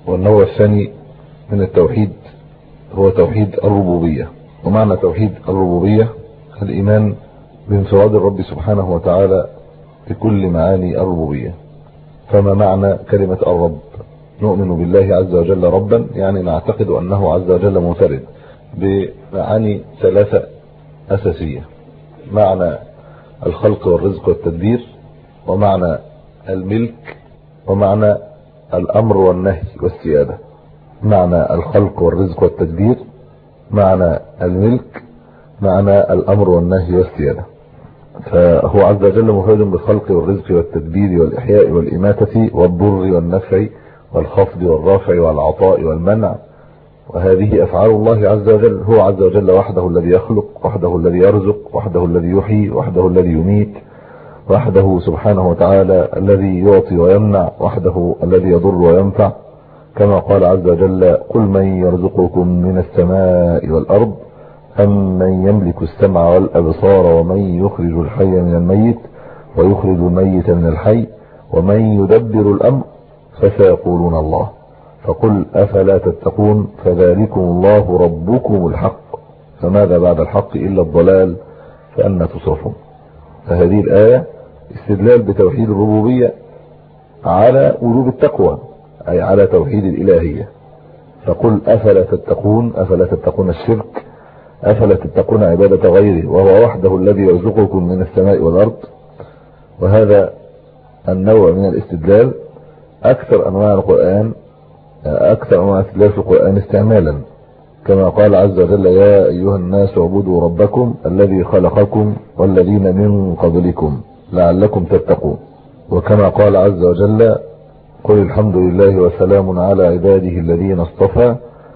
والنوع الثاني من التوحيد هو توحيد الربوبية ومعنى توحيد الربوبية الإيمان بانفراد الرب سبحانه وتعالى بكل معاني الربوبية فما معنى كلمة الرب نؤمن بالله عز وجل ربا يعني نعتقد أنه عز وجل منفرد بمعاني ثلاثة أساسية معنى الخلق والرزق والتدبير ومعنى الملك ومعنى الأمر والنهي والسيادة معنى الخلق والرزق والتدبير معنى الملك معنى الأمر والنهي والسيادة فهو عز وجل مفرد بالخلق والرزق والتدبير والإحياء والإماتة والضر والنفع والخفض والرافع والعطاء والمنع وهذه أفعال الله عز وجل هو عز وجل وحده الذي يخلق وحده الذي يرزق وحده الذي يحيي وحده الذي يميت وحده سبحانه وتعالى الذي يعطي ويمنع وحده الذي يضر وينفع كما قال عز وجل قل من يرزقكم من السماء والأرض أم من يملك السمع والأبصار ومن يخرج الحي من الميت ويخرج الميت من الحي ومن يدبر الأمر فسيقولون الله فقل أفلا تتقون فذلكم الله ربكم الحق فماذا بعد الحق إلا الضلال فأنا تصرفون فهذه الآية استدلال بتوحيد الربوبية على وجوب التقوى أي على توحيد الإلهية فقل أفلا تتقون أفلا تتقون الشرك أفلا تتقون عبادة غيره وهو وحده الذي يرزقكم من السماء والأرض وهذا النوع من الاستدلال أكثر أنواع القرآن أكثر أنواع الاستدلال في القرآن استعمالا كما قال عز وجل يا أيها الناس اعبدوا ربكم الذي خلقكم والذين من قبلكم لعلكم تتقون وكما قال عز وجل قل الحمد لله وسلام على عباده الذين اصطفى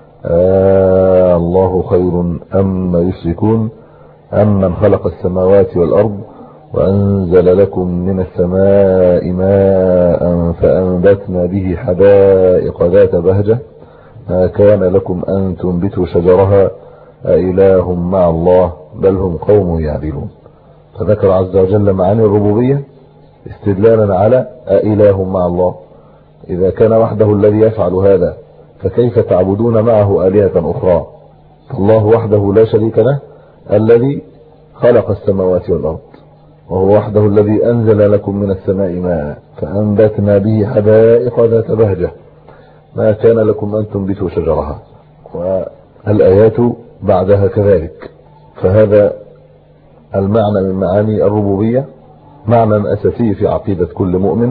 آه الله خير أما يشركون أمن خلق السماوات والأرض وأنزل لكم من السماء ماء فأنبتنا به حدائق ذات بهجة ما كان لكم أن تنبتوا شجرها أإله مع الله بل هم قوم يعدلون فذكر عز وجل معاني الربوبية استدلالا على أإله مع الله إذا كان وحده الذي يفعل هذا فكيف تعبدون معه آلهة أخرى الله وحده لا شريك له الذي خلق السماوات والأرض وهو وحده الذي أنزل لكم من السماء ماء فأنبتنا به حدائق ذات بهجة ما كان لكم أن تنبتوا شجرها والآيات بعدها كذلك فهذا المعنى من معاني الربوبية معنى أساسي في عقيدة كل مؤمن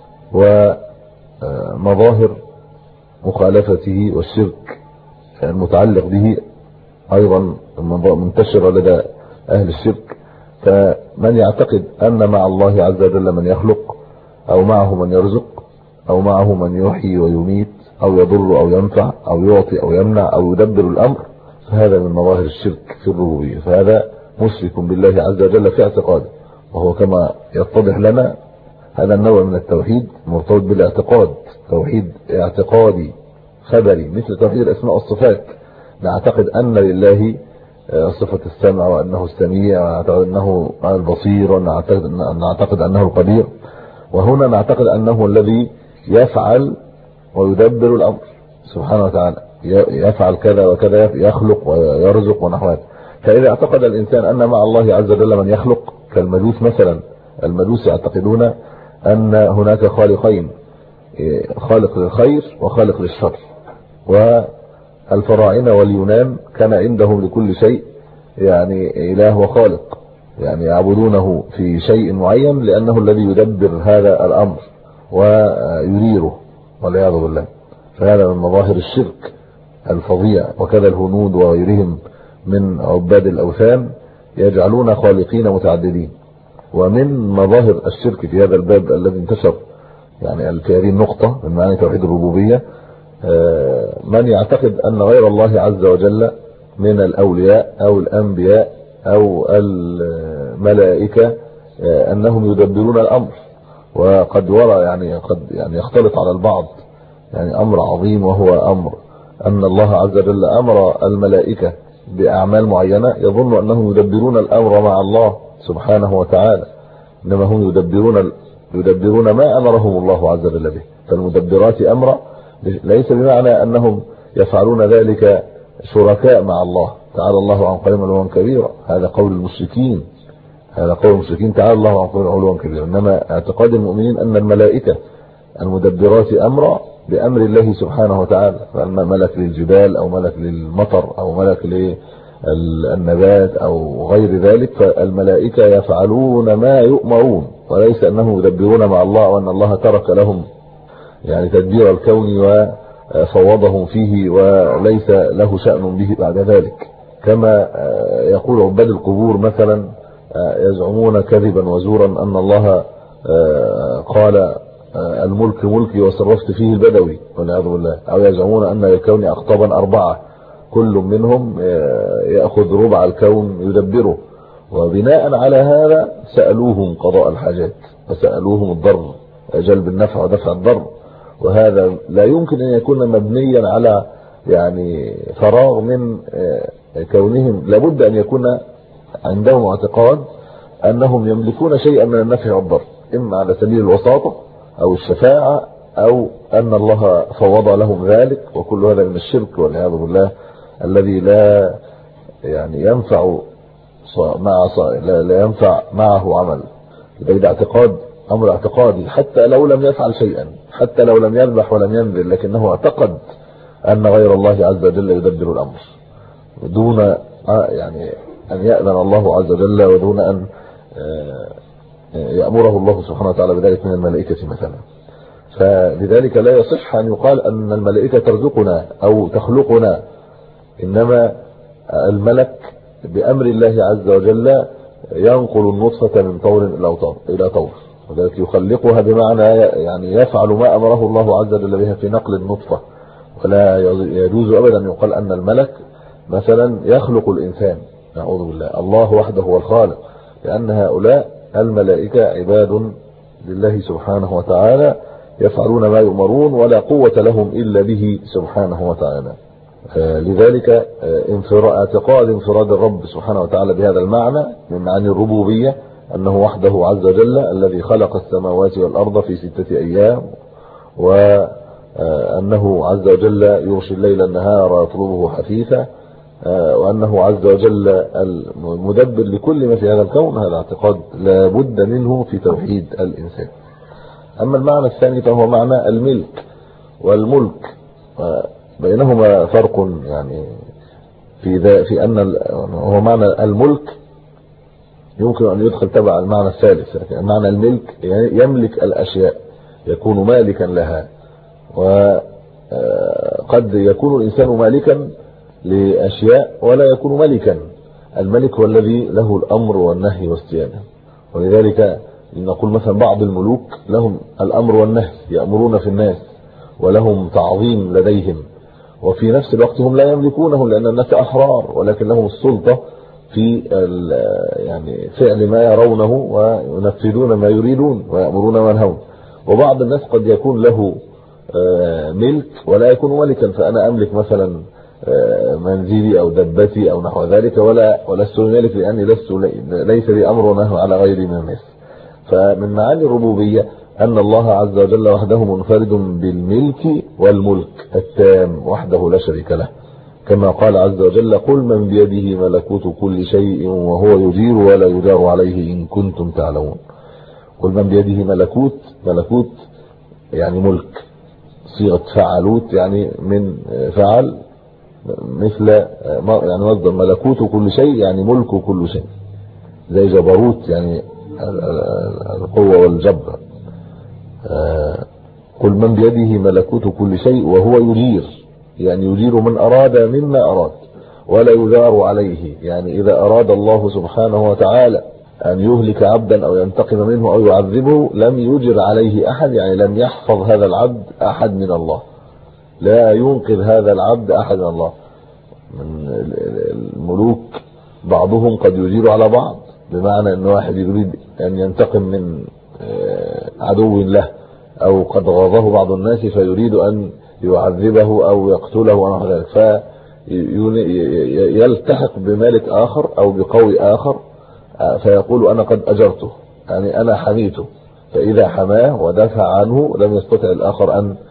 ومظاهر مخالفته والشرك المتعلق به أيضا منتشرة لدى أهل الشرك فمن يعتقد أن مع الله عز وجل من يخلق أو معه من يرزق أو معه من يحيي ويميت أو يضر أو ينفع أو يعطي أو يمنع أو يدبر الأمر فهذا من مظاهر الشرك في الربوبية فهذا مشرك بالله عز وجل في اعتقاده وهو كما يتضح لنا هذا النوع من التوحيد مرتبط بالاعتقاد توحيد اعتقادي خبري مثل توحيد الاسماء والصفات نعتقد ان لله صفة السمع وانه السميع ونعتقد انه البصير ونعتقد نعتقد انه القدير وهنا نعتقد انه الذي يفعل ويدبر الامر سبحانه وتعالى يفعل كذا وكذا يخلق ويرزق ونحو هذا فاذا اعتقد الانسان ان مع الله عز وجل من يخلق كالمجوس مثلا المجوس يعتقدون ان هناك خالقين خالق للخير وخالق للشر والفراعنه واليونان كان عندهم لكل شيء يعني اله وخالق يعني يعبدونه في شيء معين لانه الذي يدبر هذا الامر ويديره والعياذ بالله فهذا من مظاهر الشرك الفظيع وكذا الهنود وغيرهم من عباد الاوثان يجعلون خالقين متعددين ومن مظاهر الشرك في هذا الباب الذي انتشر يعني في هذه النقطة من معاني توحيد الربوبية من يعتقد أن غير الله عز وجل من الأولياء أو الأنبياء أو الملائكة أنهم يدبرون الأمر وقد ورى يعني قد يعني يختلط على البعض يعني أمر عظيم وهو أمر أن الله عز وجل أمر الملائكة بأعمال معينة يظن أنهم يدبرون الأمر مع الله سبحانه وتعالى إنما هم يدبرون يدبرون ما أمرهم الله عز وجل به فالمدبرات أمرا ليس بمعنى انهم يفعلون ذلك شركاء مع الله تعالى الله عن قليل علوا كبيرا هذا قول المشركين هذا قول المشركين تعالى الله عن قليل علوا كبيرا انما اعتقاد المؤمنين ان الملائكه المدبرات امرا بامر الله سبحانه وتعالى ملك للجبال او ملك للمطر او ملك للنبات او غير ذلك فالملائكه يفعلون ما يؤمرون وليس انهم يدبرون مع الله وان الله ترك لهم يعني تدبير الكون وفوضهم فيه وليس له شأن به بعد ذلك كما يقول عباد القبور مثلا يزعمون كذبا وزورا ان الله قال الملك ملكي وصرفت فيه البدوي والعياذ بالله او يزعمون ان للكون اقطابا اربعه كل منهم ياخذ ربع الكون يدبره وبناء على هذا سالوهم قضاء الحاجات وسالوهم الضر جلب النفع ودفع الضر وهذا لا يمكن ان يكون مبنيا على يعني فراغ من كونهم لابد ان يكون عندهم اعتقاد انهم يملكون شيئا من النفع والضر اما على سبيل الوساطه او الشفاعه او ان الله فوض لهم ذلك وكل هذا من الشرك والعياذ بالله الذي لا يعني ينفع مع لا, لا ينفع معه عمل ده اعتقاد امر اعتقادي حتى لو لم يفعل شيئا حتى لو لم يذبح ولم ينذر لكنه اعتقد ان غير الله عز وجل يدبر الامر دون يعني ان يأذن الله عز وجل ودون ان يأمره الله سبحانه وتعالى بذلك من الملائكة مثلا فلذلك لا يصح ان يقال ان الملائكة ترزقنا او تخلقنا انما الملك بامر الله عز وجل ينقل النطفة من طور الى طور وذلك يخلقها بمعنى يعني يفعل ما امره الله عز وجل بها في نقل النطفة ولا يجوز ابدا يقال ان الملك مثلا يخلق الانسان نعوذ بالله الله وحده هو الخالق لان هؤلاء الملائكة عباد لله سبحانه وتعالى يفعلون ما يؤمرون ولا قوة لهم الا به سبحانه وتعالى لذلك اعتقاد انفراد الرب سبحانه وتعالى بهذا المعنى من معاني الربوبية انه وحده عز وجل الذي خلق السماوات والارض في ستة ايام وانه عز وجل يرشي الليل النهار يطلبه حثيثا وانه عز وجل المدبر لكل ما في هذا الكون هذا اعتقاد لا بد منه في توحيد الانسان اما المعنى الثاني فهو معنى الملك والملك بينهما فرق يعني في ذا في ان هو معنى الملك يمكن ان يدخل تبع المعنى الثالث لكن معنى الملك يملك الاشياء يكون مالكا لها وقد يكون الانسان مالكا لاشياء ولا يكون ملكا الملك هو الذي له الامر والنهي والصيانه ولذلك نقول مثلا بعض الملوك لهم الامر والنهي يامرون في الناس ولهم تعظيم لديهم وفي نفس الوقت هم لا يملكونه لان الناس احرار ولكن لهم السلطه في يعني فعل ما يرونه وينفذون ما يريدون ويأمرون ما ينهون وبعض الناس قد يكون له ملك ولا يكون ملكا فانا املك مثلا منزلي او دبتي او نحو ذلك ولا ولست مالك لاني لست ليس لي امر ونهي على غيري من الناس فمن معاني الربوبيه ان الله عز وجل وحده منفرد بالملك والملك التام وحده لا شريك له كما قال عز وجل قل من بيده ملكوت كل شيء وهو يجير ولا يجار عليه ان كنتم تعلمون قل من بيده ملكوت ملكوت يعني ملك صيغه فعلوت يعني من فعل مثل يعني مصدر ملكوت كل شيء يعني ملك كل شيء زي جبروت يعني القوة والجبر قل من بيده ملكوت كل شيء وهو يجير يعني يجير من أراد مما أراد ولا يجار عليه يعني إذا أراد الله سبحانه وتعالى أن يهلك عبدا أو ينتقم منه أو يعذبه لم يجر عليه أحد يعني لم يحفظ هذا العبد أحد من الله لا ينقذ هذا العبد أحد من الله من الملوك بعضهم قد يجير على بعض بمعنى ان واحد يريد ان ينتقم من عدو له او قد غاضه بعض الناس فيريد ان يعذبه او يقتله ونحو ذلك فيلتحق بمالك اخر او بقوي اخر فيقول انا قد اجرته يعني انا حميته فاذا حماه ودافع عنه لم يستطع الاخر ان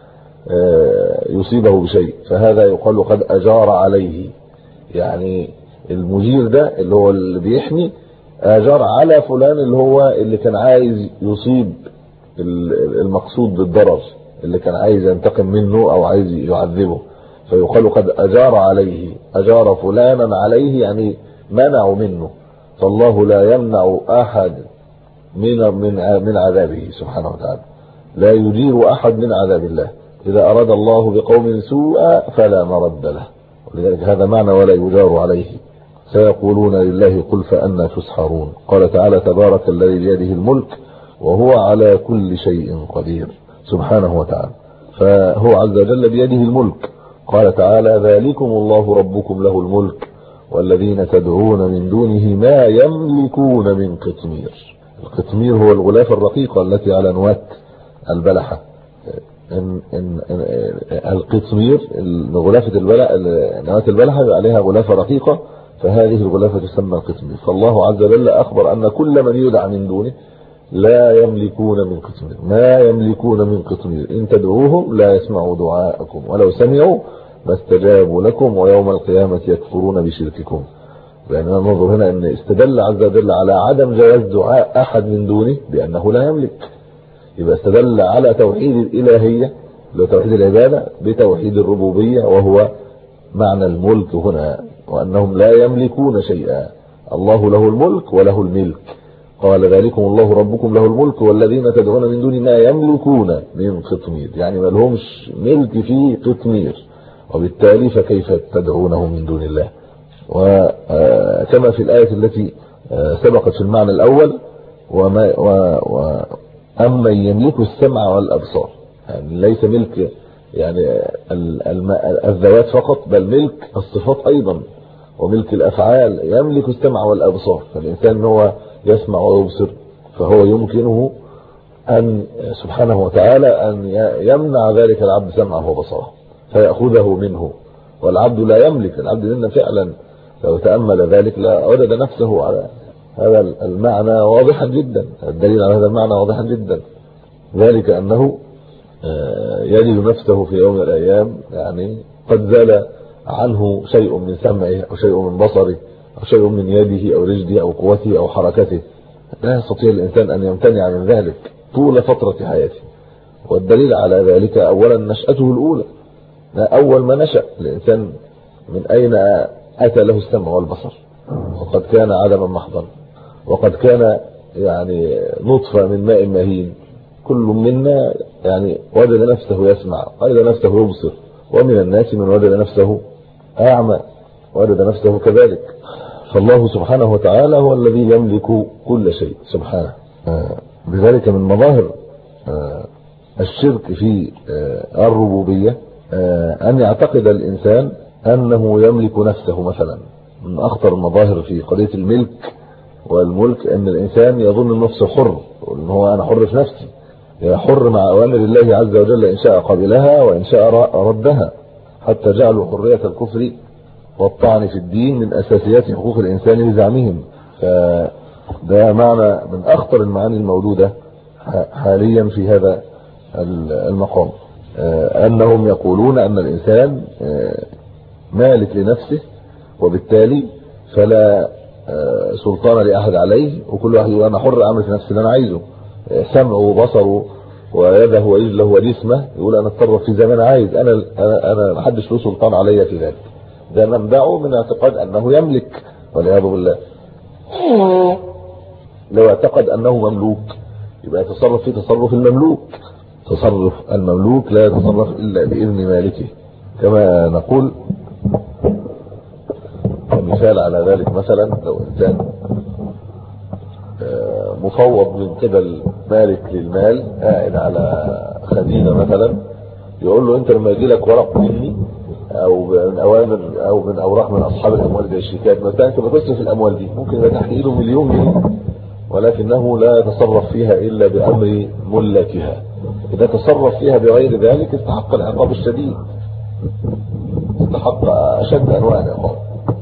آه، يصيبه بشيء فهذا يقال قد اجار عليه يعني المجير ده اللي هو اللي بيحمي اجار على فلان اللي هو اللي كان عايز يصيب المقصود بالضرر اللي كان عايز ينتقم منه او عايز يعذبه فيقال قد اجار عليه اجار فلانا عليه يعني منع منه فالله لا يمنع احد من من من عذابه سبحانه وتعالى لا يجير احد من عذاب الله اذا اراد الله بقوم سوءا فلا مرد له ولذلك هذا معنى ولا يجار عليه سيقولون لله قل فأنا تسحرون قال تعالى تبارك الذي بيده الملك وهو على كل شيء قدير سبحانه وتعالى فهو عز وجل بيده الملك قال تعالى ذلكم الله ربكم له الملك والذين تدعون من دونه ما يملكون من قطمير القطمير هو الغلاف الرقيقة التي على نواة البلحة إن إن إن القطمير غلافة البلح نواة البلحة عليها غلافة رقيقة فهذه الغلافة تسمى القطمير فالله عز وجل أخبر أن كل من يدعى من دونه لا يملكون من قطمير ما يملكون من قطمير إن تدعوهم لا يسمعوا دعاءكم ولو سمعوا ما استجابوا لكم ويوم القيامة يكفرون بشرككم يعني ننظر هنا ان استدل عز وجل على عدم جواز دعاء احد من دونه بانه لا يملك يبقى استدل على توحيد الالهية اللي توحيد العبادة بتوحيد الربوبية وهو معنى الملك هنا وانهم لا يملكون شيئا الله له الملك وله الملك قال ذلكم الله ربكم له الملك والذين تدعون من دون ما يملكون من قطمير يعني ما لهمش ملك في قطمير وبالتالي فكيف تدعونه من دون الله وكما في الآية التي سبقت في المعنى الأول وما و و أما يملك السمع والأبصار يعني ليس ملك يعني الذوات فقط بل ملك الصفات أيضا وملك الأفعال يملك السمع والأبصار فالإنسان هو يسمع ويبصر فهو يمكنه أن سبحانه وتعالى أن يمنع ذلك العبد سمعه وبصره فيأخذه منه والعبد لا يملك العبد منا فعلا لو تأمل ذلك لا وجد نفسه على هذا المعنى واضحا جدا الدليل على هذا المعنى واضحا جدا ذلك أنه آه، يجد نفسه في يوم من الأيام يعني قد زال عنه شيء من سمعه أو شيء من بصره أو شيء من يده أو رجله أو قوته أو حركته لا يستطيع الإنسان أن يمتنع من ذلك طول فترة حياته والدليل على ذلك أولا نشأته الأولى أول ما نشأ الإنسان من أين أتى له السمع والبصر وقد كان عدما محضا وقد كان يعني نطفة من ماء مهين كل منا يعني وجد نفسه يسمع وجد نفسه يبصر ومن الناس من وجد نفسه أعمى وجد نفسه كذلك فالله سبحانه وتعالى هو الذي يملك كل شيء سبحانه بذلك من مظاهر آه، الشرك في آه، الربوبية آه، أن يعتقد الإنسان أنه يملك نفسه مثلا من أخطر المظاهر في قضية الملك والملك أن الإنسان يظن نفسه حر وأن هو أنا حر في نفسي حر مع أوامر الله عز وجل إن شاء قبلها وإن شاء ردها حتى جعلوا حرية الكفر والطعن في الدين من أساسيات حقوق الإنسان بزعمهم فده معنى من أخطر المعاني الموجودة حاليا في هذا المقام آه، أنهم يقولون أن الإنسان آه، مالك لنفسه وبالتالي فلا آه، سلطان لأحد عليه وكل واحد يقول أنا حر أعمل في نفسي اللي أنا عايزه سمعه وبصره ويده ورجله وجسمه يقول أنا اتصرف في زي ما أنا عايز أنا أنا أنا ما حدش له سلطان عليا في ذلك ده منبعه من اعتقاد أنه يملك والعياذ بالله لو اعتقد أنه مملوك يبقى يتصرف في تصرف المملوك تصرف المملوك لا يتصرف إلا بإذن مالكه كما نقول مثال على ذلك مثلا لو إنسان آه، مفوض من قبل مالك للمال قاعد على خزينة مثلا يقول له انت لما يجي لك ورق مني او من اوامر او من اوراق من اصحاب الاموال زي الشيكات مثلا انت بتصرف الاموال دي ممكن يبقى تحت ايده مليون جنيه ولكنه لا يتصرف فيها الا بامر ملكها اذا تصرف فيها بغير ذلك استحق العقاب الشديد استحق اشد انواع العقاب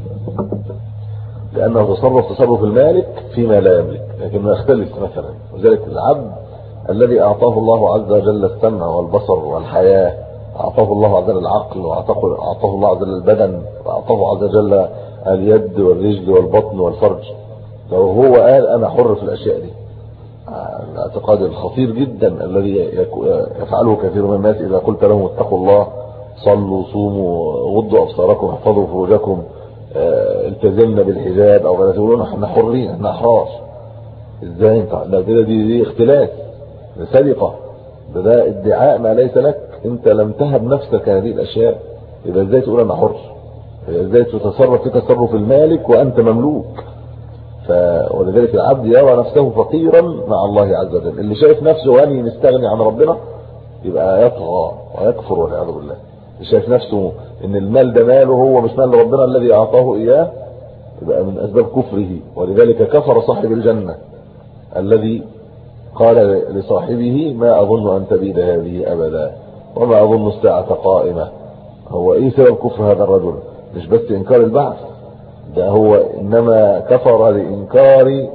لانه تصرف تصرف المالك فيما لا يملك لكنه يختلف مثلا وذلك العبد الذي اعطاه الله عز وجل السمع والبصر والحياه اعطاه الله عز وجل العقل واعطاه اعطاه الله عز وجل البدن واعطاه عز وجل اليد والرجل والبطن والفرج لو هو قال انا حر في الاشياء دي الاعتقاد الخطير جدا الذي يفعله كثير من الناس اذا قلت لهم اتقوا الله صلوا صوموا غضوا ابصاركم احفظوا فروجكم اه التزمنا بالحجاب او غيره يقولون احنا حرين احنا احرار ازاي انت لا دي دي اختلاس ده سرقه ده ده ادعاء ما ليس لك انت لم تهب نفسك هذه الاشياء يبقى ازاي تقول انا حر ازاي تتصرف في تصرف المالك وانت مملوك ف... ولذلك العبد يرى نفسه فقيرا مع الله عز وجل اللي شايف نفسه غني مستغني عن ربنا يبقى يطغى ويكفر والعياذ بالله اللي شايف نفسه ان المال ده ماله هو مش مال ربنا الذي اعطاه اياه يبقى من اسباب كفره ولذلك كفر صاحب الجنه الذي قال لصاحبه ما اظن ان تبيد هذه ابدا وما اظن الساعه قائمه هو ايه سبب كفر هذا الرجل مش بس انكار البعث ده هو انما كفر لانكار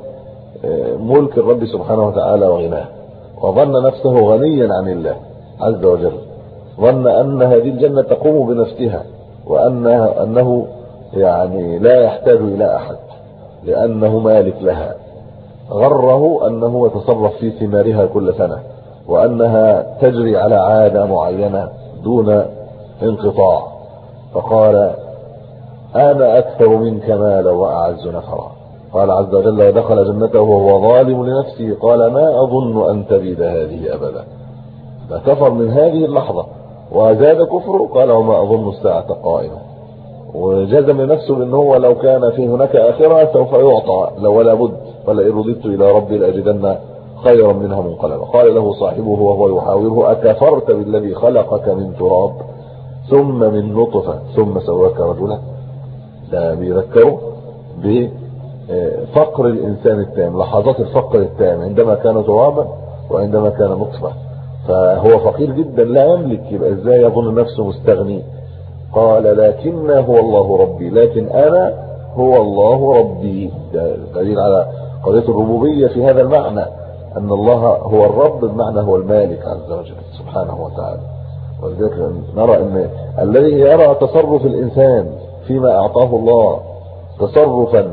ملك الرب سبحانه وتعالى وغناه وظن نفسه غنيا عن الله عز وجل ظن ان هذه الجنة تقوم بنفسها وانه انه يعني لا يحتاج الى احد لانه مالك لها غره انه يتصرف في ثمارها كل سنة وانها تجري على عادة معينة دون انقطاع فقال انا اكثر منك مالا واعز نفرا قال عز وجل ودخل جنته وهو ظالم لنفسه قال ما اظن ان تبيد هذه ابدا فكفر من هذه اللحظة وزاد كفره قال وما اظن الساعة قائمة وجزم نفسه بان هو لو كان في هناك اخرة سوف يعطى لو ولا بد ولئن رددت الى ربي لاجدن خيرا منها منقلبا قال له صاحبه وهو يحاوره اكفرت بالذي خلقك من تراب ثم من نطفة ثم سواك رجلا ده بيذكره بفقر الانسان التام لحظات الفقر التام عندما كان ترابا وعندما كان نطفة فهو فقير جدا لا يملك يبقى ازاي يظن نفسه مستغني قال لكن هو الله ربي لكن انا هو الله ربي ده دليل على قضية الربوبية في هذا المعنى ان الله هو الرب بمعنى هو المالك عز وجل سبحانه وتعالى ولذلك نرى ان الذي يرى تصرف الانسان فيما اعطاه الله تصرفا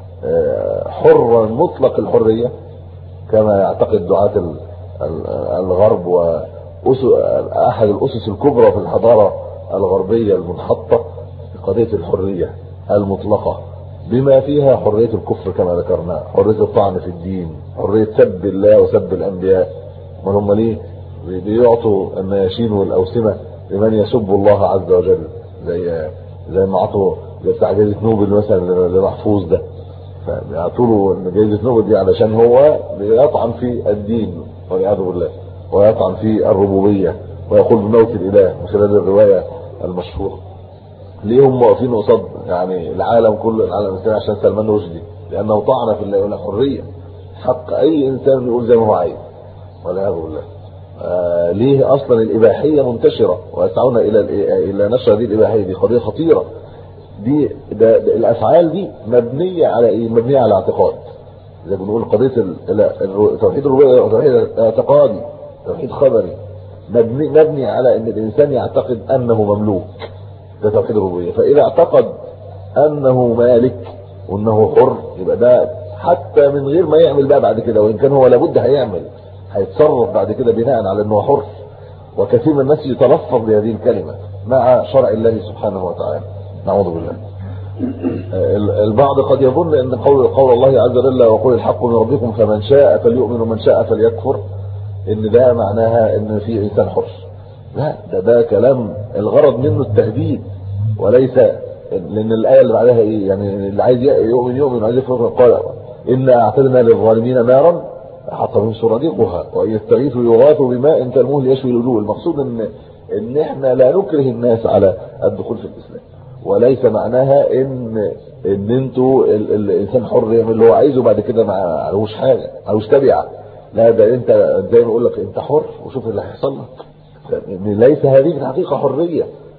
حرا مطلق الحرية كما يعتقد دعاة الغرب واحد الاسس الكبرى في الحضارة الغربية المنحطة في قضية الحرية المطلقة بما فيها حرية الكفر كما ذكرنا حرية الطعن في الدين حرية سب الله وسب الانبياء من هم ليه بيعطوا النياشين والاوسمة لمن يسب الله عز وجل زي زي ما عطوا بتاع جائزة نوبل مثلا لمحفوظ ده فبيعطوا له جائزة نوبل دي علشان هو بيطعن في الدين والعياذ بالله ويطعن في الربوبية ويقول بموت الاله من خلال الرواية المشهورة ليه هم واقفين قصاد يعني العالم كله العالم الاسلامي عشان سلمان رشدي لانه طعن في الله يقول حرية حق اي انسان يقول زي ما هو عايز والعياذ بالله آه ليه اصلا الاباحيه منتشره ويسعون الى الى نشر هذه الاباحيه دي قضيه خطيره دي ده, ده الافعال دي مبنيه على ايه مبنيه على اعتقاد زي ما بنقول قضيه توحيد الربوبيه توحيد اعتقادي توحيد خبري مبني مبني على ان الانسان يعتقد انه مملوك ده توحيد الربوبيه فاذا اعتقد انه مالك وانه حر يبقى ده حتى من غير ما يعمل بقى بعد كده وان كان هو لابد هيعمل هيتصرف بعد كده بناء على انه حر وكثير من الناس يتلفظ بهذه الكلمة مع شرع الله سبحانه وتعالى نعوذ بالله البعض قد يظن ان قول قول الله عز وجل وقول الحق من ربكم فمن شاء فليؤمن ومن شاء فليكفر ان ده معناها ان في انسان حر لا ده ده كلام الغرض منه التهديد وليس لان الايه اللي بعدها ايه يعني اللي عايز يؤمن يؤمن وعايز يكفر قال انا اعتدنا للظالمين نارا حط من سرادقها وان يستغيثوا يغاثوا بماء كالمهل يشوي الوجوه المقصود ان ان احنا لا نكره الناس على الدخول في الاسلام وليس معناها ان ان انتوا الانسان حر يعمل اللي هو عايزه بعد كده ما عليهوش حاجه عليهوش تبعه لا ده انت زي ما اقول لك انت حر وشوف اللي هيحصل لك ليس هذه في الحقيقه حريه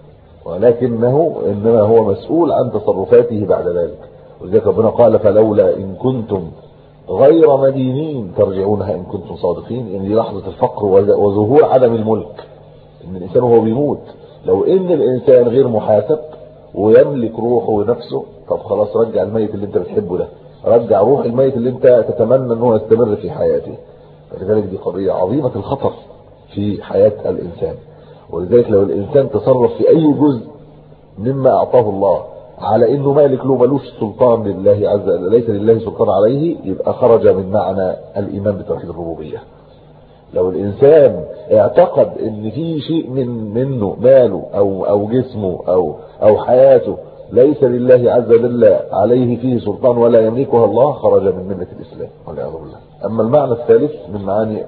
ولكنه انما هو مسؤول عن تصرفاته بعد ذلك ولذلك ربنا قال فلولا ان كنتم غير مدينين ترجعونها ان كنتم صادقين ان دي لحظه الفقر وظهور عدم الملك ان الانسان وهو بيموت لو ان الانسان غير محاسب ويملك روحه ونفسه طب خلاص رجع الميت اللي انت بتحبه ده رجع روح الميت اللي انت تتمنى ان هو يستمر في حياته فلذلك دي قضية عظيمة الخطر في حياة الانسان ولذلك لو الانسان تصرف في اي جزء مما اعطاه الله على انه مالك له ملوش سلطان لله عز وجل ليس لله سلطان عليه يبقى خرج من معنى الايمان بتوحيد الربوبيه لو الانسان اعتقد ان في شيء من منه ماله او او جسمه او او حياته ليس لله عز وجل عليه فيه سلطان ولا يملكها الله خرج من مله الاسلام والعياذ بالله اما المعنى الثالث من معاني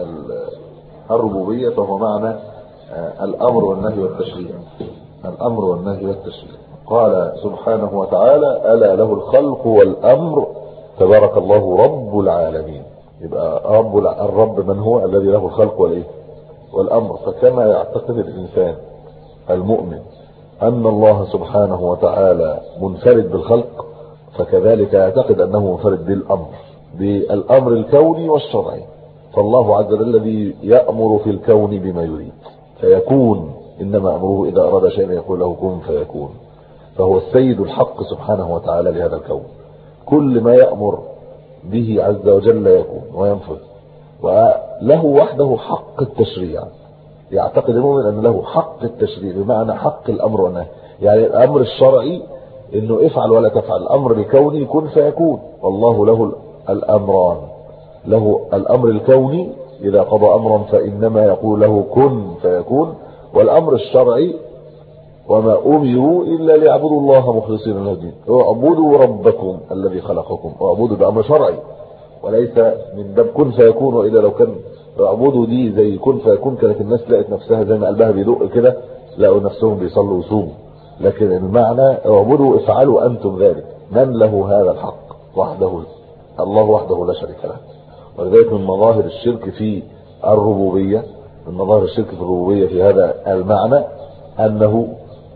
الربوبيه فهو معنى الامر والنهي والتشريع الامر والنهي والتشريع قال سبحانه وتعالى الا له الخلق والامر تبارك الله رب العالمين يبقى رب الرب من هو الذي له الخلق والايه والامر فكما يعتقد الانسان المؤمن ان الله سبحانه وتعالى منفرد بالخلق فكذلك يعتقد انه منفرد بالامر بالامر الكوني والشرعي فالله عز وجل الذي يامر في الكون بما يريد فيكون انما امره اذا اراد شيئا يقول له كن فيكون فهو السيد الحق سبحانه وتعالى لهذا الكون كل ما يامر به عز وجل يكون وينفذ وله وحده حق التشريع يعتقد المؤمن ان له حق التشريع بمعنى حق الامر والنهي يعني الامر الشرعي انه افعل ولا تفعل الامر الكوني كن فيكون والله له الامران له الامر الكوني اذا قضى امرا فانما يقول له كن فيكون والامر الشرعي وما امروا الا ليعبدوا الله مخلصين له الدين اعبدوا ربكم الذي خلقكم اعبدوا ده امر شرعي وليس من باب كن فيكون والا لو كان اعبدوا دي زي كن فيكون كانت الناس لقت نفسها زي ما قلبها بيدق كده لقوا نفسهم بيصلوا ويصوموا لكن المعنى اعبدوا افعلوا انتم ذلك من له هذا الحق وحده الله وحده لا شريك له ولذلك من مظاهر الشرك في الربوبيه من مظاهر الشرك في الربوبيه في هذا المعنى انه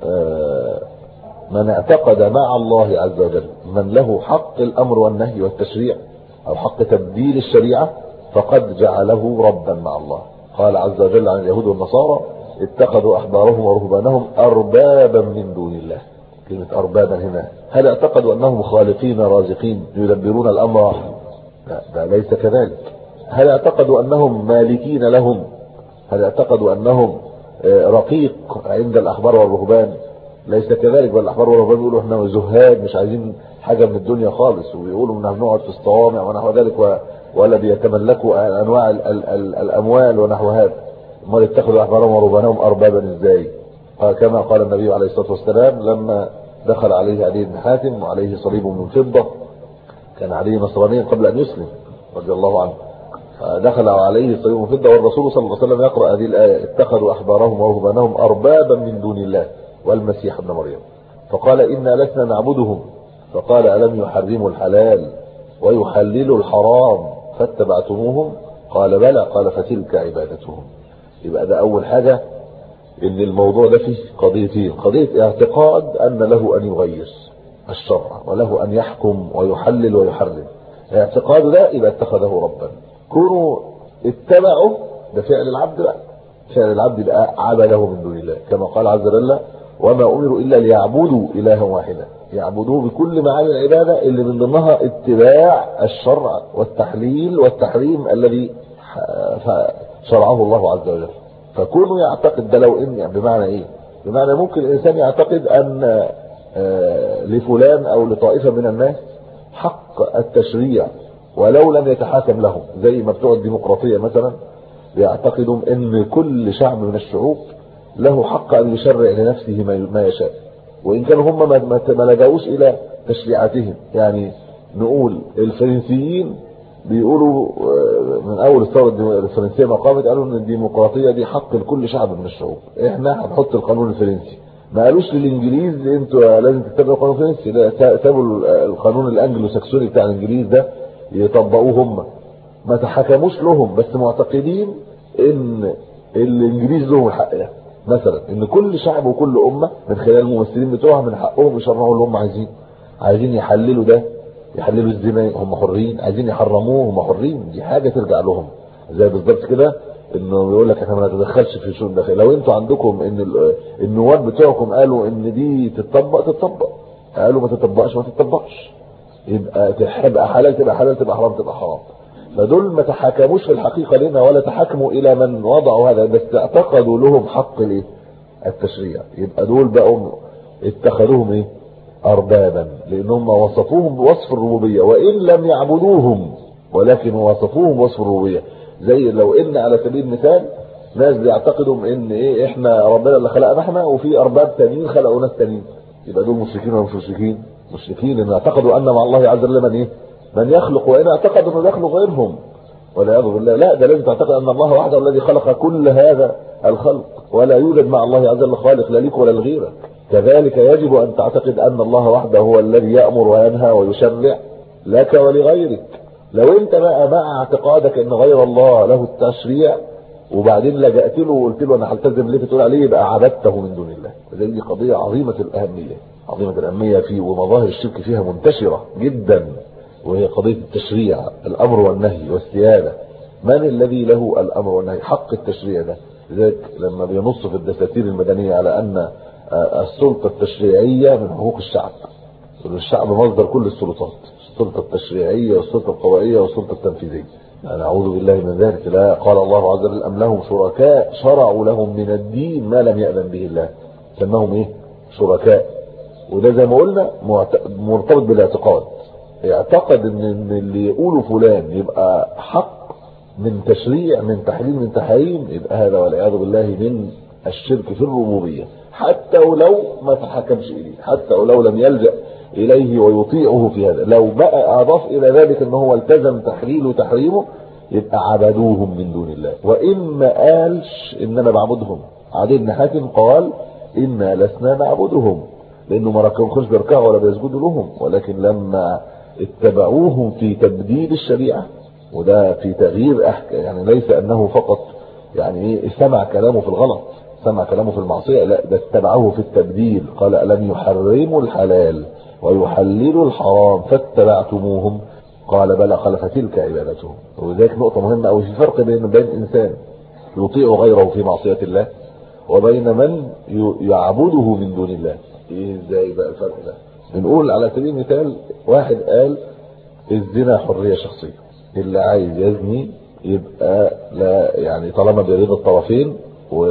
من اعتقد مع الله عز وجل من له حق الامر والنهي والتشريع او حق تبديل الشريعه فقد جعله ربا مع الله قال عز وجل عن اليهود والنصارى اتخذوا احبارهم ورهبانهم اربابا من دون الله كلمه اربابا هنا هل اعتقدوا انهم خالقين رازقين يدبرون الامر لا ده ليس كذلك هل اعتقدوا انهم مالكين لهم هل اعتقدوا انهم رقيق عند الاحبار والرهبان ليس كذلك بل الاحبار والرهبان بيقولوا احنا زهاد مش عايزين حاجه من الدنيا خالص وبيقولوا ان هنقعد في الصوامع ونحو ذلك ولا بيتملكوا انواع ال ال ال الاموال ونحو هذا امال اتخذوا احبارهم ورهبانهم اربابا ازاي كما قال النبي عليه الصلاه والسلام لما دخل عليه علي بن حاتم وعليه صليب من فضه كان علي نصرانيا قبل ان يسلم رضي الله عنه فدخل عليه صليب من فضه والرسول صلى الله عليه وسلم يقرا هذه الايه اتخذوا احبارهم ورهبانهم اربابا من دون الله والمسيح ابن مريم فقال انا لسنا نعبدهم فقال الم يحرموا الحلال ويحللوا الحرام فاتبعتموهم قال بلى قال فتلك عبادتهم يبقى ده اول حاجه ان الموضوع ده فيه قضيتين قضيه اعتقاد ان له ان يغير الشرع وله ان يحكم ويحلل ويحرم اعتقاد ده يبقى اتخذه ربا كونوا اتبعوا ده فعل العبد بقى فعل العبد بقى عبده من دون الله كما قال عز وجل وما امروا الا ليعبدوا الها واحدا يعبدوه بكل معاني العباده اللي من ضمنها اتباع الشرع والتحليل والتحريم الذي شرعه الله عز وجل فكونه يعتقد ده لو ان يعني بمعنى ايه بمعنى ممكن الانسان يعتقد ان لفلان او لطائفه من الناس حق التشريع ولو لم يتحاكم لهم زي ما بتوع الديمقراطيه مثلا بيعتقدوا ان كل شعب من الشعوب له حق ان يشرع لنفسه ما يشاء وان كانوا هم ما لجأوش الى تشريعاتهم يعني نقول الفرنسيين بيقولوا من اول الثوره الفرنسيه ما قامت قالوا ان الديمقراطيه دي حق لكل شعب من الشعوب احنا هنحط القانون الفرنسي ما قالوش للانجليز انتوا لازم تتبعوا القانون الفرنسي لا سابوا القانون الانجلو ساكسوني بتاع الانجليز ده يطبقوه هم ما تحكموش لهم بس معتقدين ان الانجليز لهم الحق ده مثلا ان كل شعب وكل امه من خلال الممثلين بتوعها من حقهم يشرعوا اللي هم عايزين عايزين يحللوا ده يحللوا الزنا هم حرين عايزين يحرموه هم حرين دي حاجه ترجع لهم زي بالظبط كده انه بيقول لك احنا ما نتدخلش في شؤون الداخليه لو انتوا عندكم ان النواب بتوعكم قالوا ان دي تتطبق تتطبق قالوا ما تطبقش ما تطبقش يبقى تبقى حلال تبقى حلال تبقى حرام تبقى حرام فدول ما تحاكموش في الحقيقه لنا ولا تحاكموا الى من وضعوا هذا بس اعتقدوا لهم حق الايه التشريع يبقى دول بقوا اتخذوهم ايه اربابا لانهم وصفوهم بوصف الربوبيه وان لم يعبدوهم ولكن وصفوهم بوصف الربوبيه زي لو ان على سبيل المثال ناس بيعتقدوا ان ايه احنا ربنا اللي خلقنا احنا وفي ارباب تانيين خلقوا ناس تانيين يبقى دول مشركين ولا مش مشركين مشركين ان اعتقدوا ان مع الله عز وجل من ايه من يخلق وان اعتقدوا انه يخلق غيرهم والعياذ بالله لا ده لازم تعتقد ان الله وحده الذي خلق كل هذا الخلق ولا يوجد مع الله عز وجل خالق لا ليك ولا لغيرك كذلك يجب ان تعتقد ان الله وحده هو الذي يامر وينهى ويشرع لك ولغيرك لو انت بقى مع اعتقادك ان غير الله له التشريع وبعدين لجأت له وقلت له انا هلتزم اللي تقول عليه يبقى عبدته من دون الله دي قضيه عظيمه الاهميه عظيمه الاهميه في ومظاهر الشرك فيها منتشره جدا وهي قضيه التشريع الامر والنهي والسياده من الذي له الامر والنهي حق التشريع ده لذلك لما بينص في الدساتير المدنيه على ان السلطه التشريعيه من حقوق الشعب الشعب مصدر كل السلطات السلطه التشريعيه والسلطه القضائيه والسلطه التنفيذيه أنا أعوذ بالله من ذلك لا قال الله عز وجل أم لهم شركاء شرعوا لهم من الدين ما لم يأذن به الله سماهم إيه شركاء وده زي ما قلنا مرتبط بالاعتقاد اعتقد ان اللي يقوله فلان يبقى حق من تشريع من تحليل من تحريم يبقى هذا والعياذ بالله من الشرك في الربوبيه حتى ولو ما تحكمش اليه حتى ولو لم يلجا اليه ويطيعه في هذا لو بقى اضاف الى ذلك ان هو التزم تحليله وتحريمه يبقى عبدوهم من دون الله وان ما قالش ان انا بعبدهم عدي بن حاتم قال انا لسنا نعبدهم لانه ما ركبوش بيركعوا ولا بيسجدوا لهم ولكن لما اتبعوهم في تبديل الشريعه وده في تغيير أحكام يعني ليس انه فقط يعني ايه سمع كلامه في الغلط سمع كلامه في المعصيه لا ده اتبعوه في التبديل قال الم يحرموا الحلال ويحللوا الحرام فاتبعتموهم قال بلى قال فتلك عبادتهم وذلك نقطه مهمه قوي في فرق بين بين انسان يطيع غيره في معصيه الله وبين من يعبده من دون الله ايه ازاي بقى الفرق ده بنقول على سبيل المثال واحد قال الزنا حريه شخصيه اللي عايز يزني يبقى لا يعني طالما برضا الطرفين و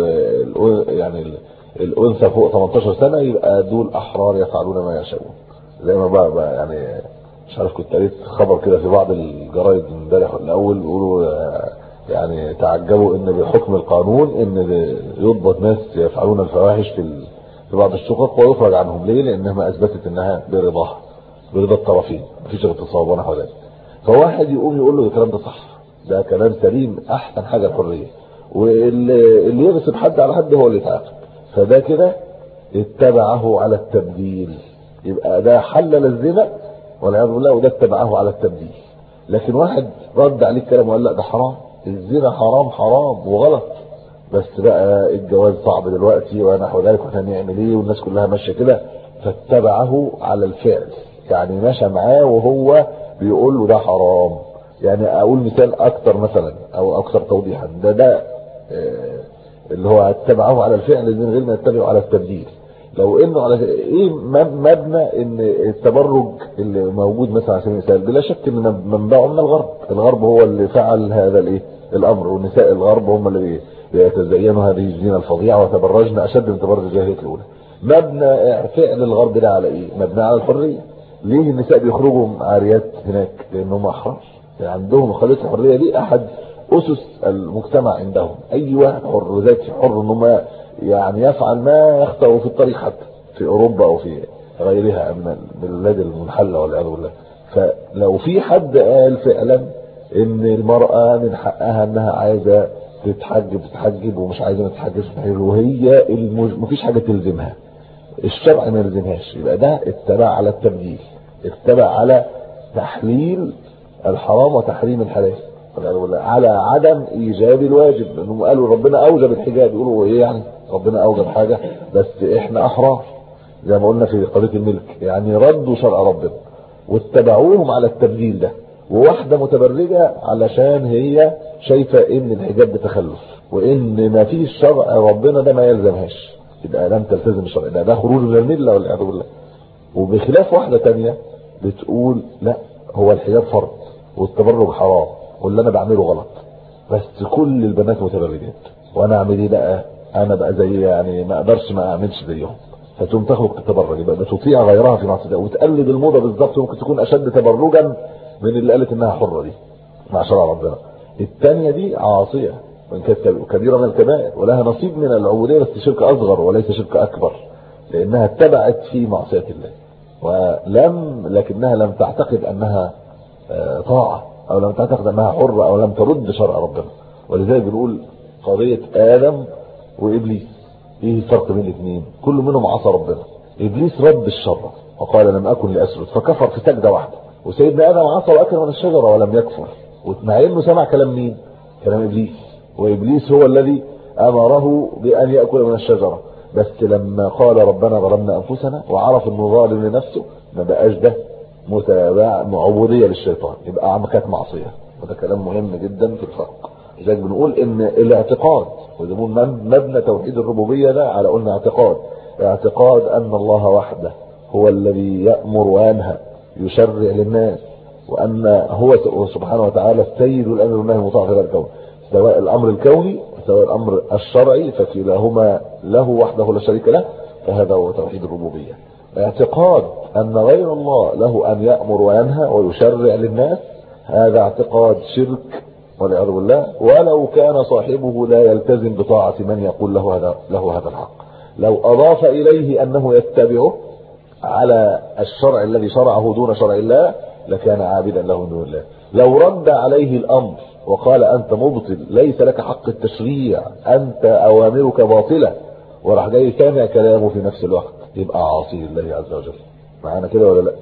يعني الانثى فوق 18 سنه يبقى دول احرار يفعلون ما يشاءون زي ما بقى, بقى يعني مش عارف كنت قريت خبر كده في بعض الجرايد امبارح الاول بيقولوا يعني تعجبوا ان بحكم القانون ان يضبط ناس يفعلون الفواحش في في بعض الشقق ويخرج عنهم ليه؟ لانها اثبتت انها برضاها برضا الطرفين مفيش اغتصاب ونحو ذلك فواحد يقوم يقول له الكلام ده صح ده كلام سليم احسن حاجه الحريه واللي يغصب حد على حد هو اللي يتعاقب فده كده اتبعه على التبديل يبقى ده حلل الزنا والعياذ بالله وده اتبعه على التبديل لكن واحد رد عليه الكلام وقال لا ده حرام الزنا حرام حرام وغلط بس بقى الجواز صعب دلوقتي ونحو ذلك واحنا نعمل ايه والناس كلها ماشيه كده فاتبعه على الفعل يعني مشى معاه وهو بيقول له ده حرام يعني اقول مثال اكتر مثلا او اكثر توضيحا ده ده اللي هو اتبعه على الفعل من غير ما يتبعه على التبديل لو انه على ايه مبنى ان التبرج اللي موجود مثلا على سبيل المثال بلا شك ان منبعه من الغرب الغرب هو اللي فعل هذا الايه الامر ونساء الغرب هم اللي بيتزينوا هذه الزينه الفظيعه وتبرجن اشد من تبرج الجاهليه الاولى مبنى فعل الغرب ده على ايه مبنى على الحريه ليه النساء بيخرجوا عاريات هناك لانهم احرار يعني عندهم خليه الحريه دي احد اسس المجتمع عندهم اي واحد حر ذات حر انه يعني يفعل ما يخطئ في الطريق حتى في اوروبا او في غيرها من البلاد المنحله والعياذ بالله فلو في حد قال فعلا ان المراه من حقها انها عايزه تتحجب تتحجب ومش عايزه ما تتحجبش وهي المج... مفيش حاجه تلزمها الشرع ما يلزمهاش يبقى ده اتبع على التبديل اتبع على تحليل الحرام وتحريم الحلال على عدم ايجاب الواجب لانهم قالوا ربنا اوجب الحجاب يقولوا ايه يعني ربنا اوجب حاجه بس احنا احرار زي ما قلنا في قضيه الملك يعني ردوا شرع ربنا واتبعوهم على التبديل ده وواحده متبرجه علشان هي شايفه ان الحجاب ده تخلف وان ما فيش شرع ربنا ده ما يلزمهاش يبقى لم تلتزم الشرع ده ده خروج من المله والعياذ بالله وبخلاف واحده تانية بتقول لا هو الحجاب فرض والتبرج حرام واللي انا بعمله غلط بس كل البنات متبرجات وانا اعمل ايه بقى انا بقى زي يعني ما اقدرش ما اعملش زيهم فتقوم تخرج تتبرج يبقى بتطيع غيرها في معصيه وتقلد الموضه بالظبط ممكن تكون اشد تبرجا من اللي قالت انها حره دي مع شرع ربنا الثانيه دي عاصيه وان كانت كبيره من الكبائر ولها نصيب من العبوديه بس شرك اصغر وليس شرك اكبر لانها اتبعت في معصيه الله ولم لكنها لم تعتقد انها طاعه او لم تعتقد انها حره او لم ترد شرع ربنا ولذلك بنقول قضيه ادم وابليس ايه الفرق بين الاثنين كل منهم عصى ربنا ابليس رد الشر وقال لم اكن لاسجد فكفر في سجده واحده وسيدنا ادم عصى واكل من الشجره ولم يكفر مع انه سمع كلام مين كلام ابليس وابليس هو الذي امره بان ياكل من الشجره بس لما قال ربنا ظلمنا انفسنا وعرف انه ظالم لنفسه ما بقاش ده متابع عبوديه للشيطان يبقى عم كانت معصيه وده كلام مهم جدا في الفرق لذلك بنقول ان الاعتقاد وده مبنى توحيد الربوبيه ده على قلنا اعتقاد اعتقاد ان الله وحده هو الذي يامر وينهى يشرع للناس وان هو سبحانه وتعالى السيد الامر والنهي المطاع في الكون سواء الامر الكوني سواء الامر الشرعي فكلاهما له وحده لا شريك له فهذا هو توحيد الربوبيه اعتقاد ان غير الله له ان يامر وينهى ويشرع للناس هذا اعتقاد شرك والعياذ بالله ولو كان صاحبه لا يلتزم بطاعه من يقول له هذا له هذا الحق لو اضاف اليه انه يتبعه على الشرع الذي شرعه دون شرع الله لكان عابدا له من دون الله لو رد عليه الامر وقال انت مبطل ليس لك حق التشريع انت اوامرك باطله وراح جاي سامع كلامه في نفس الوقت يبقى عاصي لله عز وجل معانا كده ولا لا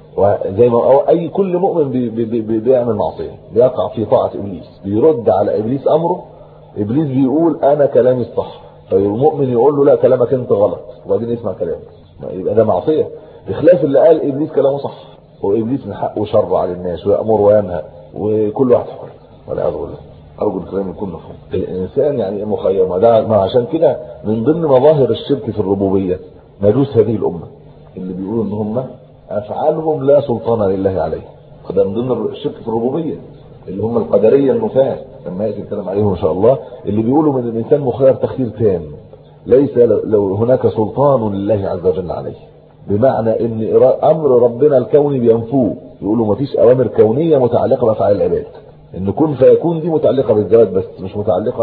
وزي ما أو اي كل مؤمن بي بي بي بيعمل معصيه بيقع في طاعه ابليس بيرد على ابليس امره ابليس بيقول انا كلامي الصح فالمؤمن يقول له لا كلامك انت غلط وبعدين يسمع كلامه يبقى ده معصيه بخلاف اللي قال ابليس كلامه صح وابليس من حقه يشرع للناس ويامر وينهى وكل واحد حر والعياذ بالله ارجو الكلام يكون مفهوم الانسان يعني مخير ما ده ما عشان كده من ضمن مظاهر الشرك في الربوبيه مجوس هذه الامه اللي بيقولوا ان هم افعالهم لا سلطان لله عليه ده من ضمن الشرك في الربوبيه اللي هم القدريه النفاه لما ياتي الكلام عليهم ان شاء الله اللي بيقولوا من الانسان مخير تخيير تام ليس لو هناك سلطان لله عز وجل عليه بمعنى ان امر ربنا الكوني بينفوه يقولوا ما فيش اوامر كونيه متعلقه بافعال العباد ان كن فيكون دي متعلقه بالذات بس مش متعلقه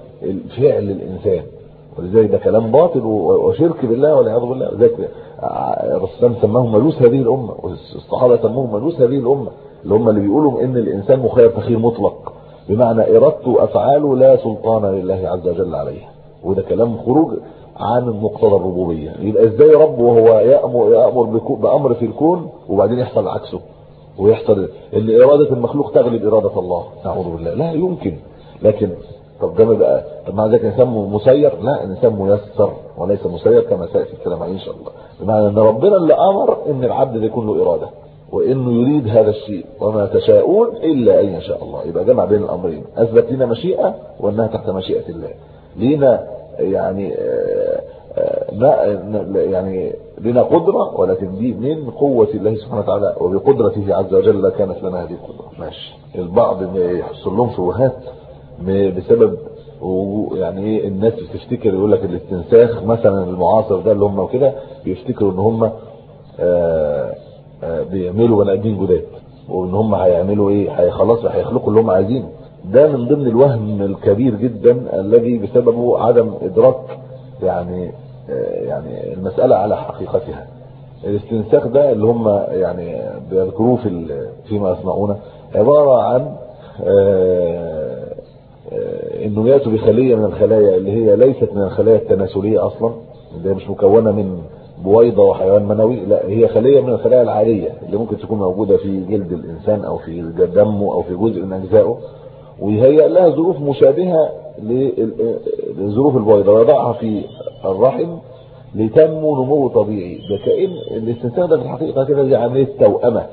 بفعل الانسان ولذلك ده كلام باطل وشرك بالله والعياذ بالله ذلك الرسول سماهم مجوس هذه الامه والصحابه سموهم مجوس هذه الامه اللي هم اللي بيقولوا ان الانسان مخير تخيير مطلق بمعنى ارادته افعاله لا سلطان لله عز وجل عليها وده كلام خروج عن مقتضى الربوبيه يبقى ازاي رب وهو يامر يامر بامر في الكون وبعدين يحصل عكسه ويحصل ان اراده المخلوق تغلب اراده الله نعوذ بالله لا يمكن لكن طب ده بقى طب مع ذلك الانسان مسير لا الانسان ميسر وليس مسير كما سياتي الكلام عليه ان شاء الله بمعنى ان ربنا اللي امر ان العبد ده يكون له اراده وانه يريد هذا الشيء وما تشاءون الا ان يشاء الله يبقى جمع بين الامرين اثبت لنا مشيئه وانها تحت مشيئه الله لينا يعني ما يعني لنا قدرة ولكن دي من قوة الله سبحانه وتعالى وبقدرته عز وجل كانت لنا هذه القدرة ماشي البعض يحصل لهم شبهات بسبب يعني ايه الناس بتفتكر يقول لك الاستنساخ مثلا المعاصر ده اللي هم وكده بيفتكروا ان هم بيعملوا بني ادمين جداد وان هم هيعملوا ايه هيخلصوا هيخلقوا اللي هم عايزينه ده من ضمن الوهم الكبير جدا الذي بسببه عدم ادراك يعني يعني المسألة على حقيقتها الاستنساخ ده اللي هم يعني بيذكروه في فيما يصنعونه عبارة عن انه ياتوا بخليه من الخلايا اللي هي ليست من الخلايا التناسليه اصلا اللي هي مش مكونه من بويضه وحيوان منوي لا هي خليه من الخلايا العاديه اللي ممكن تكون موجوده في جلد الانسان او في دمه او في جزء من اجزائه ويهيئ لها ظروف مشابهه لظروف البويضه ويضعها في الرحم لتنمو نمو طبيعي ده كأن الاستنساخ ده في الحقيقه كده زي عمليه توأمه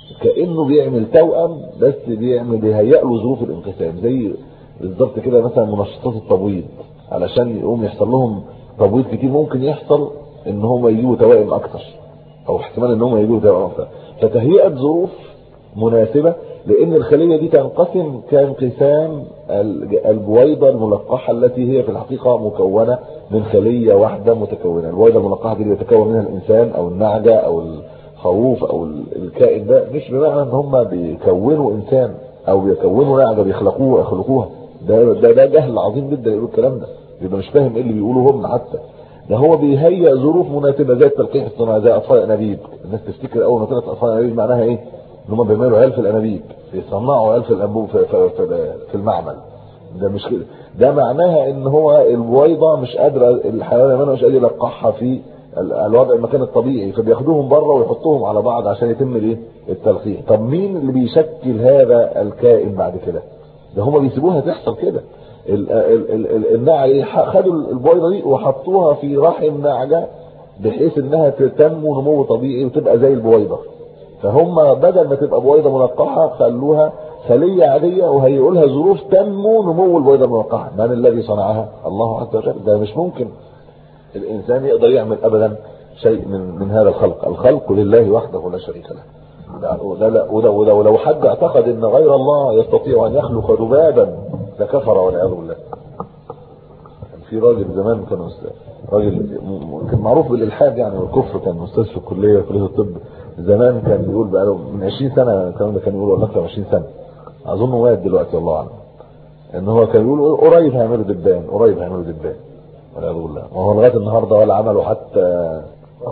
كانه بيعمل توأم بس بيعمل بيهيئ له ظروف الانقسام زي بالظبط كده مثلا منشطات التبويض علشان يقوم يحصل لهم تبويض كتير ممكن يحصل ان هم يجيبوا توائم اكتر او احتمال ان هم يجيبوا توائم اكتر فتهيئه ظروف مناسبه لان الخليه دي تنقسم كانقسام البويضه الملقحه التي هي في الحقيقه مكونه من خليه واحده متكونه البويضه الملقحه دي اللي يتكون منها الانسان او النعجه او الخروف او الكائن ده مش بمعنى ان هم بيكونوا انسان او بيكونوا نعجه بيخلقوها يخلقوها ده ده ده جهل عظيم جدا يقول الكلام ده يبقى مش فاهم ايه اللي بيقولوه هم حتى ده هو بيهيئ ظروف مناسبه زي التلقيح الصناعي زي اطفال الانابيب الناس تفتكر اول ما طلعت اطفال الانابيب معناها ايه ان هم بيعملوا عيال في الانابيب بيصنعوا عيال في الانبوب في, في, في, في المعمل ده مش كده ده معناها ان هو البويضه مش قادره الحيوان منها مش قادر يلقحها في الوضع المكان الطبيعي فبياخدوهم بره ويحطوهم على بعض عشان يتم الايه التلقيح طب مين اللي بيشكل هذا الكائن بعد كده ده هم بيسيبوها تحصل كده النعجه خدوا البويضه دي وحطوها في رحم نعجه بحيث انها تنمو نمو طبيعي وتبقى زي البويضه فهم بدل ما تبقى بويضه ملقحه خلوها خليه عاديه وهيقول لها ظروف تنمو نمو البويضه الملقحه من الذي صنعها الله عز وجل ده مش ممكن الانسان يقدر يعمل ابدا شيء من من هذا الخلق الخلق لله وحده لا شريك له لا لا وده وده ولو حد اعتقد ان غير الله يستطيع ان يخلق ذبابا لكفر والعياذ بالله كان في راجل زمان كان راجل كان معروف بالالحاد يعني والكفر كان استاذ في الكليه كليه الطب زمان كان بيقول بقى له من 20 سنه الكلام ده كان يقول ولا اكثر من 20 سنه اظن مات دلوقتي الله اعلم ان هو كان يقول قريب هيعملوا دبان قريب هيعملوا دبان والعياذ بالله وهو لغايه النهارده ولا عملوا حتى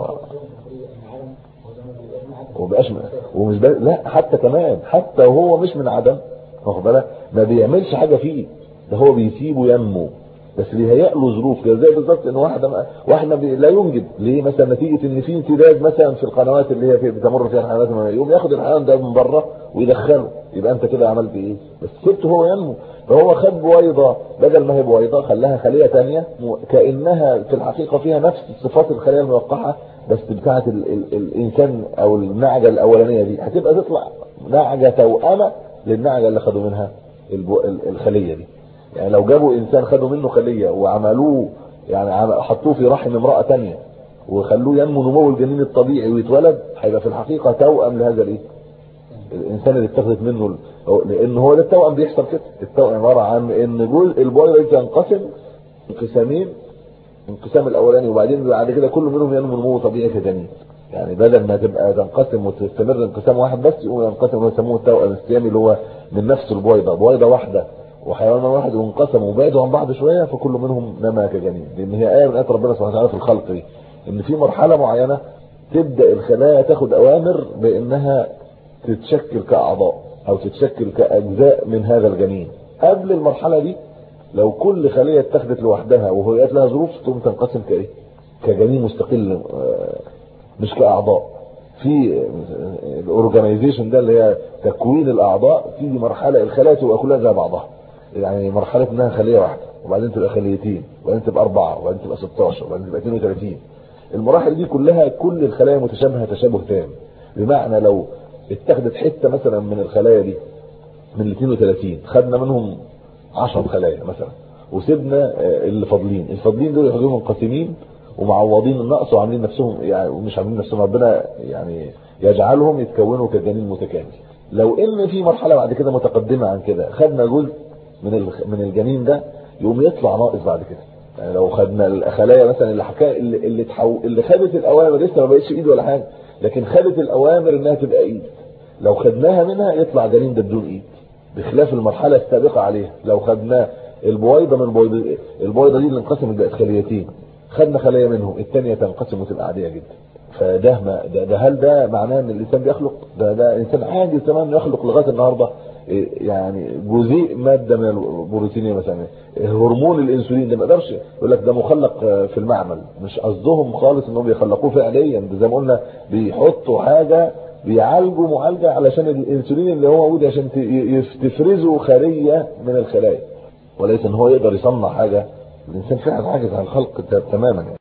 ومبقاش ومش بقى لا حتى كمان حتى وهو مش من عدم واخد بالك ما بيعملش حاجه فيه ده هو بيسيبه ينمو بس بيهيأ له ظروف كده زي بالظبط ان واحد واحد لا ينجب ليه مثلا نتيجه ان في امتداد مثلا في القنوات اللي هي في بتمر فيها الحيوانات يقوم ياخد الحيوان ده من بره ويدخله يبقى انت كده عملت ايه بس سبته هو ينمو فهو خد بويضه بدل ما هي بويضه خلاها خليه ثانيه كانها في الحقيقه فيها نفس صفات الخليه الملقحه بس بتاعه ال ال الانسان او النعجه الاولانيه دي هتبقى تطلع نعجه توأمه للنعجه اللي خدوا منها الخليه دي يعني لو جابوا انسان خدوا منه خليه وعملوه يعني حطوه في رحم امراه ثانيه وخلوه ينمو نمو الجنين الطبيعي ويتولد هيبقى في الحقيقه توأم لهذا الايه الانسان اللي اتخذت منه لان هو ده التوأم بيحصل كده التوأم عباره عن ان جزء البويضه تنقسم انقسامين الانقسام الاولاني وبعدين بعد كده كل منهم ينمو نمو طبيعي كجنين يعني بدل ما تبقى تنقسم وتستمر انقسام واحد بس يقوم ينقسم ويسموه التوأم السيامي اللي هو من نفس البويضه بويضه واحده وحيوان واحد وانقسموا وبعدوا عن بعض شويه فكل منهم نما كجنين لان هي ايه من ايات ربنا سبحانه وتعالى في الخلق دي ان في مرحله معينه تبدا الخلايا تاخد اوامر بانها تتشكل كاعضاء او تتشكل كاجزاء من هذا الجنين قبل المرحله دي لو كل خليه اتخذت لوحدها وهيئت لها ظروف تقوم تنقسم كايه كجنين مستقل مش كاعضاء في الاورجنايزيشن ده اللي هي تكوين الاعضاء في مرحله الخلايا تبقى كلها زي بعضها يعني مرحله انها خليه واحده وبعدين تبقى خليتين وبعدين تبقى اربعه وبعدين تبقى 16 وبعدين تبقى 32 المراحل دي كلها كل الخلايا متشابهه تشابه تام بمعنى لو اتخذت حته مثلا من الخلايا دي من ال 32 خدنا منهم 10 خلايا مثلا وسيبنا اللي فاضلين الفاضلين دول ياخدوهم منقسمين ومعوضين النقص وعاملين نفسهم يعني ومش عاملين نفسهم ربنا يعني يجعلهم يتكونوا كجنين متكامل لو ان في مرحله بعد كده متقدمه عن كده خدنا جزء من من الجنين ده يقوم يطلع ناقص بعد كده يعني لو خدنا الخلايا مثلا اللي حكا اللي اللي, تحو... اللي خدت الاوامر لسه ما بقتش ايد ولا حاجه لكن خدت الاوامر انها تبقى ايد لو خدناها منها يطلع جنين ده بدون ايد بخلاف المرحله السابقه عليها لو خدناه البويضه من البويضه البويضه دي اللي انقسمت بقت خليتين خدنا خليه منهم الثانيه تنقسم وتبقى عاديه جدا فده ما ده, ده هل ده معناه ان الانسان بيخلق ده ده انسان عاجز تماما يخلق لغايه النهارده يعني جزيء ماده من البروتينيه مثلا هرمون الانسولين ده ما يقدرش يقول لك ده مخلق في المعمل مش قصدهم خالص انهم بيخلقوه فعليا ده زي ما قلنا بيحطوا حاجه بيعالجوا معالجه علشان الانسولين اللي هو موجود عشان تفرزوا خليه من الخلايا وليس ان هو يقدر يصنع حاجه الانسان فعلا عاجز عن الخلق تماما يعني